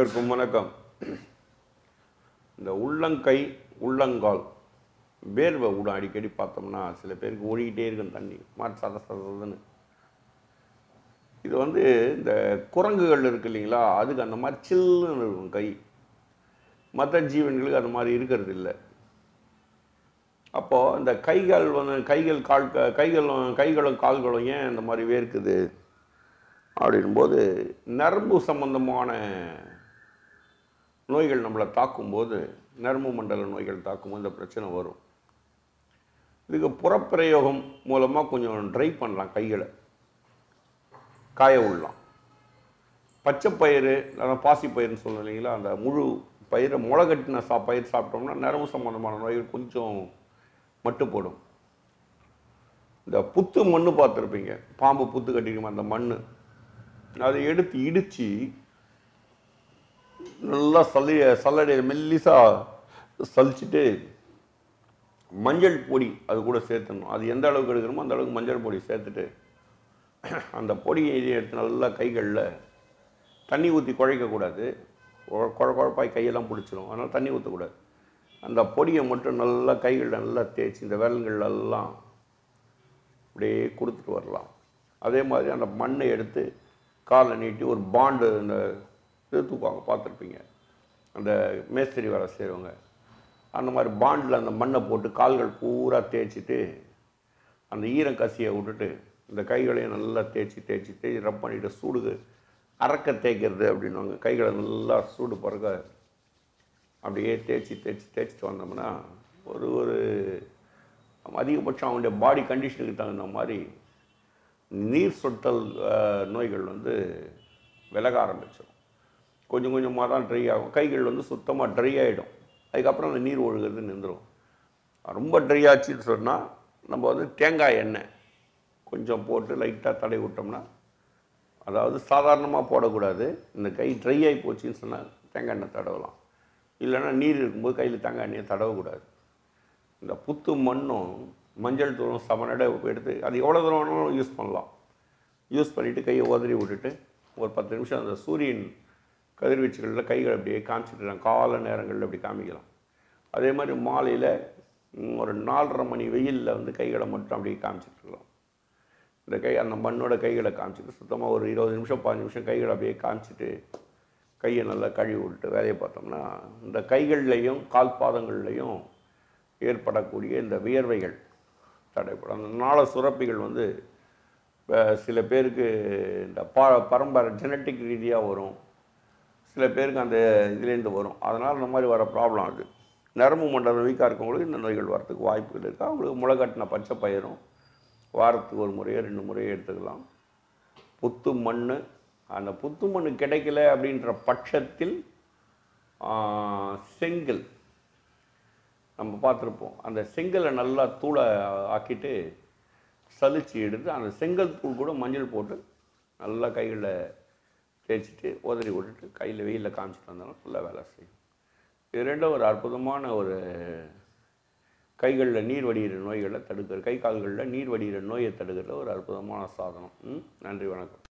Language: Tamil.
அனைவருக்கும் வணக்கம் இந்த உள்ளங்கை உள்ளங்கால் வேர்வை விடும் அடிக்கடி பார்த்தோம்னா சில பேருக்கு ஓடிக்கிட்டே இருக்கும் தண்ணி மாட்டு சத சதன்னு இது வந்து இந்த குரங்குகள் இருக்கு இல்லைங்களா அதுக்கு அந்த மாதிரி சில்லுன்னு இருக்கும் கை மற்ற ஜீவன்களுக்கு அந்த மாதிரி இருக்கிறது இல்லை அப்போது இந்த கைகள் வந்து கைகள் கால் க- கைகளும் கைகளும் கால்களும் ஏன் இந்த மாதிரி வேர்க்குது அப்படின்போது நரம்பு சம்பந்தமான நோய்கள் நம்மளை தாக்கும்போது நரம்பு மண்டல நோய்கள் தாக்கும்போது இந்த பிரச்சனை வரும் இதுக்கு புறப்பிரயோகம் மூலமாக கொஞ்சம் ட்ரை பண்ணலாம் கைகளை காய விடலாம் பச்சை பயிறு அதான் பாசி பயிர்னு சொல்லணும் இல்லைங்களா அந்த முழு பயிரை முளைகட்டின சா பயிர் சாப்பிட்டோம்னா நரம்பு சம்பந்தமான நோய்கள் கொஞ்சம் மட்டுப்படும் இந்த புத்து மண்ணு பார்த்துருப்பீங்க பாம்பு புத்து கட்டிக்குமா அந்த மண் அதை எடுத்து இடித்து நல்லா சல்லி சல்லடை மெல்லிசா சலிச்சிட்டு மஞ்சள் பொடி அது கூட சேர்த்துடணும் அது எந்த அளவுக்கு எடுக்கணுமோ அந்த அளவுக்கு மஞ்சள் பொடி சேர்த்துட்டு அந்த பொடியை எடுத்து நல்லா கைகளில் தண்ணி ஊற்றி குழைக்கக்கூடாது குழ குழ குழப்பாய் கையெல்லாம் பிடிச்சிரும் அதனால் தண்ணி ஊற்றக்கூடாது அந்த பொடியை மட்டும் நல்லா கைகளில் நல்லா தேய்ச்சி இந்த விரல்கள் எல்லாம் அப்படியே கொடுத்துட்டு வரலாம் அதே மாதிரி அந்த மண்ணை எடுத்து காலை நீட்டி ஒரு பாண்டு இந்த இது தூக்குவாங்க பார்த்துருப்பீங்க அந்த மேஸ்திரி வேலை செய்கிறவங்க அந்த மாதிரி பாண்டில் அந்த மண்ணை போட்டு கால்கள் பூரா தேய்ச்சிட்டு அந்த ஈரம் கசியை விட்டுட்டு இந்த கைகளையும் நல்லா தேய்ச்சி தேய்ச்சி தேய்ச்சி ரப் பண்ணிட்டு சூடு அறக்க தேய்க்கிறது அப்படின்னுவாங்க கைகளை நல்லா சூடு பிறக்க அப்படியே தேய்ச்சி தேய்ச்சி தேய்ச்சிட்டு வந்தோம்னா ஒரு ஒரு அதிகபட்சம் அவனுடைய பாடி கண்டிஷனுக்கு தகுந்த மாதிரி நீர் சொட்டல் அஹ், நோய்கள் வந்து விலக ஆரம்பிச்சிடும் கொஞ்சம் கொஞ்சமாக தான் ட்ரை ஆகும் கைகள் வந்து சுத்தமாக ட்ரை ஆகிடும் அதுக்கப்புறம் அந்த நீர் ஒழுகுறது நின்றுடும் ரொம்ப ட்ரை ஆச்சுன்னு சொன்னால் நம்ம வந்து தேங்காய் எண்ணெய் கொஞ்சம் போட்டு லைட்டாக தடவி விட்டோம்னா அதாவது சாதாரணமாக போடக்கூடாது இந்த கை ட்ரை ஆகி போச்சுன்னு சொன்னால் தேங்காய் எண்ணெய் தடவலாம் இல்லைன்னா நீர் இருக்கும்போது கையில் தேங்காய் எண்ணெயை தடவக்கூடாது இந்த புத்து மண்ணும் மஞ்சள் தூளும் சமநடை எடுத்து அது எவ்வளோ தூரம் வேணாலும் யூஸ் பண்ணலாம் யூஸ் பண்ணிவிட்டு கையை உதறி விட்டுட்டு ஒரு பத்து நிமிஷம் அந்த சூரியன் கதிர்வீச்சுகளில் கைகளை அப்படியே காமிச்சிட்டு கால நேரங்களில் அப்படி காமிக்கலாம் அதே மாதிரி மாலையில் ம், ஒரு நாலரை மணி வெயிலில் வந்து கைகளை மட்டும் அப்படியே காமிச்சிட்ருக்கலாம் இந்த கை அந்த மண்ணோட கைகளை காமிச்சிட்டு சுத்தமாக ஒரு இருபது நிமிஷம் பதினஞ்சு நிமிஷம் கைகளை அப்படியே காமிச்சிட்டு கையை நல்லா கழுவி விட்டு வேலையை பார்த்தோம்னா இந்த கைகள்லையும் கால் பாதங்கள்லையும் ஏற்படக்கூடிய இந்த வியர்வைகள் தடைப்படும் அந்த நாள சுரப்பிகள் வந்து இப்ப சில பேருக்கு இந்த பா பரம்பரை ஜெனட்டிக் ரீதியாக வரும் சில பேருக்கு அந்த இதுலேருந்து வரும் அதனால் இந்த மாதிரி வர ப்ராப்ளம் அது நரம்பு மண்டலம் வீக்காக இருக்கவங்களுக்கு இந்த நோய்கள் வரத்துக்கு வாய்ப்புகள் இருக்குது அவங்களுக்கு முளைகட்டின பச்சை பயிரும் வாரத்துக்கு ஒரு முறையோ ரெண்டு முறையோ எடுத்துக்கலாம் புத்து மண் அந்த புத்து மண் கிடைக்கல அப்படின்ற பட்சத்தில் ஆ, செங்கல் நம்ம பார்த்துருப்போம் அந்த செங்கலை நல்லா தூளை ஆக்கிட்டு சலிச்சு எடுத்து அந்த செங்கல் தூள் கூட மஞ்சள் போட்டு நல்லா கைகளில் தேய்ச்சிட்டு உதறி விட்டுட்டு கையில் வெயிலில் காமிச்சிட்டு வந்தாலும் நல்லா வேலை செய்யும் இது ரெண்டும் ஒரு அற்புதமான ஒரு கைகளில் நீர் வடிகிற நோய்களை தடுக்கிற கை கால்களில் நீர் வடிகிற நோயை தடுக்கிற ஒரு அற்புதமான சாதனம் ம்? நன்றி வணக்கம்